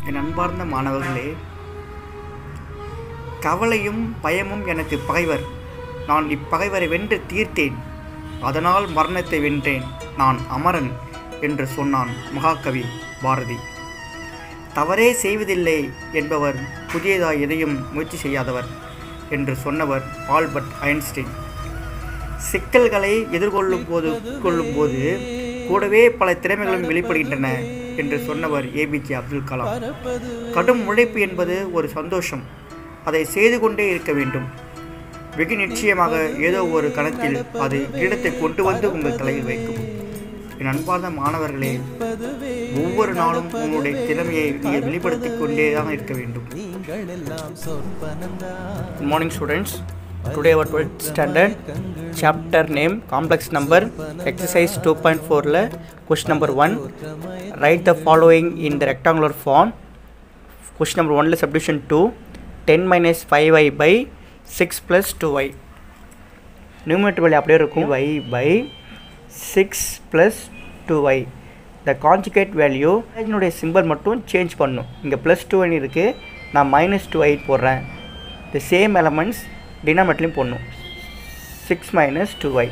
என் அன்பார்ந்த மாணவர்களே கவலையும் பயமும் எனக்கு பகைவர் நான் இப்பகைவரை வென்று தீர்த்தேன் அதனால் மரணத்தை வென்றேன் நான் அமரன் என்று சொன்னான் மகாகவி பாரதி தவறே செய்வதில்லை என்பவர் புதியதாய் எதையும் முயற்சி செய்யாதவர் என்று சொன்னவர் ஆல்பர்ட் ஐன்ஸ்டீன் சிக்கல்களை எதிர்கொள்ளும் போது கொள்ளும் போது கூடவே பல திறமைகளும் வெளிப்படுகின்றன என்று சொன்னவர் ஏபிஜே அப்துல் கலாம் கடும் உழைப்பு என்பது ஒரு சந்தோஷம் அதை செய்து கொண்டே இருக்க வேண்டும் வெகு நிச்சயமாக ஏதோ ஒரு கணத்தில் அது இடத்தை கொண்டு வந்து உங்கள் தலையில் வைக்கும் என் அன்பார்ந்த மாணவர்களே ஒவ்வொரு நாளும் உங்களுடைய திறமையை நீங்கள் வெளிப்படுத்திக் கொண்டே தான் இருக்க வேண்டும் good morning students today our twelfth standard chapter name complex number exercise two point ஃபோரில் question number one write the following in the rectangular form question number ஒனில் subdivision two ten minus five i by six plus two y numerator value அப்படியே இருக்கும் y by six plus two y the conjugate value இதனுடைய simple மட்டும் change பண்ணும் இங்கே plus two இருக்குது நான் minus two eight போடுறேன் த சேம் எலமெண்ட்ஸ் டினாமெட்லையும் போடணும் six minus two y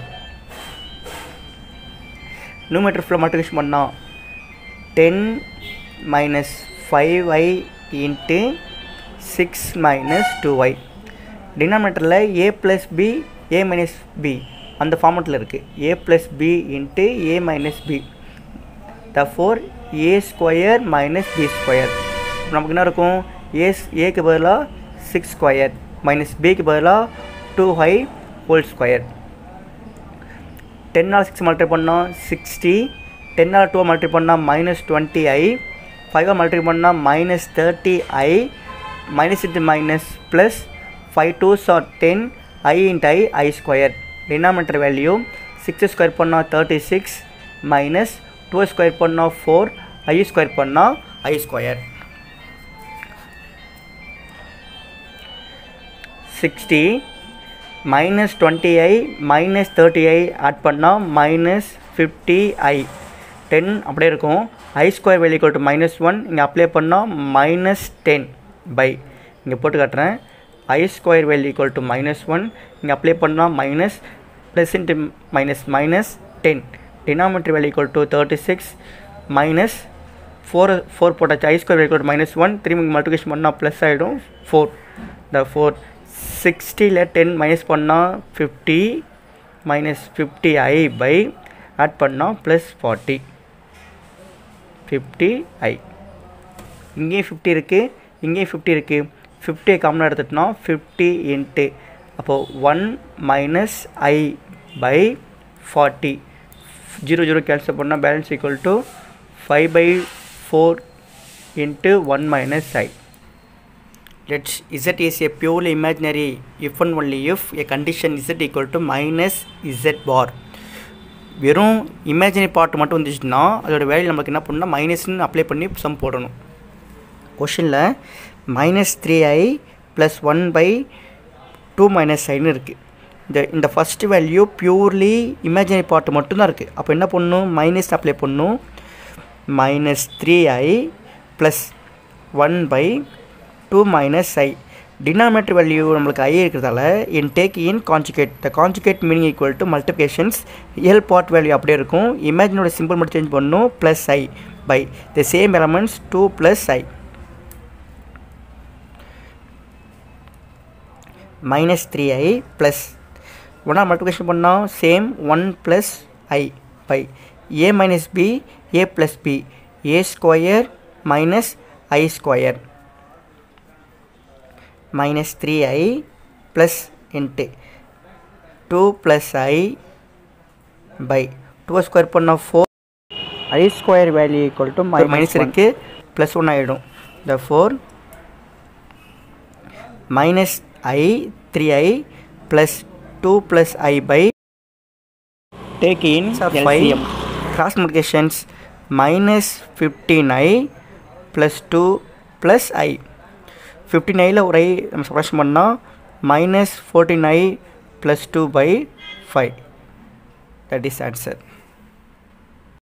numerator ஃபுல்லாக மல்டிபிகேஷன் பண்ணால் ten minus five i into six minus two y டினாமினேட்டரில் a plus b a minus b அந்த ஃபார்மெட்டில் இருக்குது a plus b into a minus b the four a square minus b square நமக்கு என்ன இருக்கும் ஏ ஏக்கு பதிலாக சிக்ஸ் ஸ்கொயர் மைனஸ் பிக்கு பதிலாக டூ ஹை ஹோல் ஸ்கொயர் டென்னால் சிக்ஸ் மல்டிப்ளை பண்ணால் சிக்ஸ்டி டென்னால் டூ மல்டிப்ளை பண்ணால் மைனஸ் டுவெண்ட்டி ஐ ஃபைவை மல்டிப்ளை பண்ணால் minus thirty i minus into minus plus five twos are ten i into i i square denominator value six square பண்ணால் thirty six minus two square பண்ணால் four i square பண்ணால் i square sixty minus twenty i minus thirty i add பண்ணால் minus fifty i ten அப்படியே இருக்கும் i square value to minus one இங்கே apply பண்ணால் minus ten by இங்கே போட்டு காட்டுறேன் i square value equal to minus one இங்கே apply பண்ணால் minus plus into minus minus ten denominator value equal to thirty six minus four four போட்டாச்சு i square value to minus one திரும்பி multiplication பண்ணால் plus ஆகிடும் four the four சிக்ஸ்டியில் ten minus பண்ணால் fifty minus fifty i by add பண்ணால் plus forty fifty ஐ இங்கேயும் fifty இருக்குது இங்கேயும் ஃபிஃப்டி இருக்குது ஃபிஃப்டியை காமனாக எடுத்துட்டோம்னா ஃபிஃப்டி இன்ட்டு அப்போது one minus i by forty zero zero cancel பண்ணால் balance equal to five by four into one minus i let z is a purely imaginary if and only if a condition z equal to minus z bar வெறும் imaginary part மட்டும் வந்துச்சுன்னா அதோட value நமக்கு என்ன பண்ணணும்னா மைனஸ்னு apply பண்ணி sum போடணும் கொஷினில் minus three i plus one by two minus ஐன்னு இருக்குது இந்த இந்த first value purely imaginary part மட்டும்தான் இருக்குது அப்போ என்ன பண்ணணும் மைனஸ் அப்ளை பண்ணணும் minus three i plus one by two minus i denominator value நம்மளுக்கு ஐ இருக்கிறதால in take in conjugate the conjugate meaning equal to multiplications real part value அப்படியே இருக்கும் இமேஜினோட சிம்பிள் மட்டும் சேஞ்ச் பண்ணணும் plus i by the same elements two plus i minus three i plus ஒன்றா multiplication பண்ணால் same one plus i by a minus b a plus b a square minus i square minus 3i plus into 2 plus i by 2 square பண்ணா 4 i square value equal to minus minus இருக்கு plus 1 ஆயிடும் therefore minus i 3i plus 2 plus i by take in 5 cross multiplications minus 15i plus 2 plus i fifteen ஐயில் ஒரு i நம்ம subtraction பண்ணால் minus fourteen i plus two by five that is answer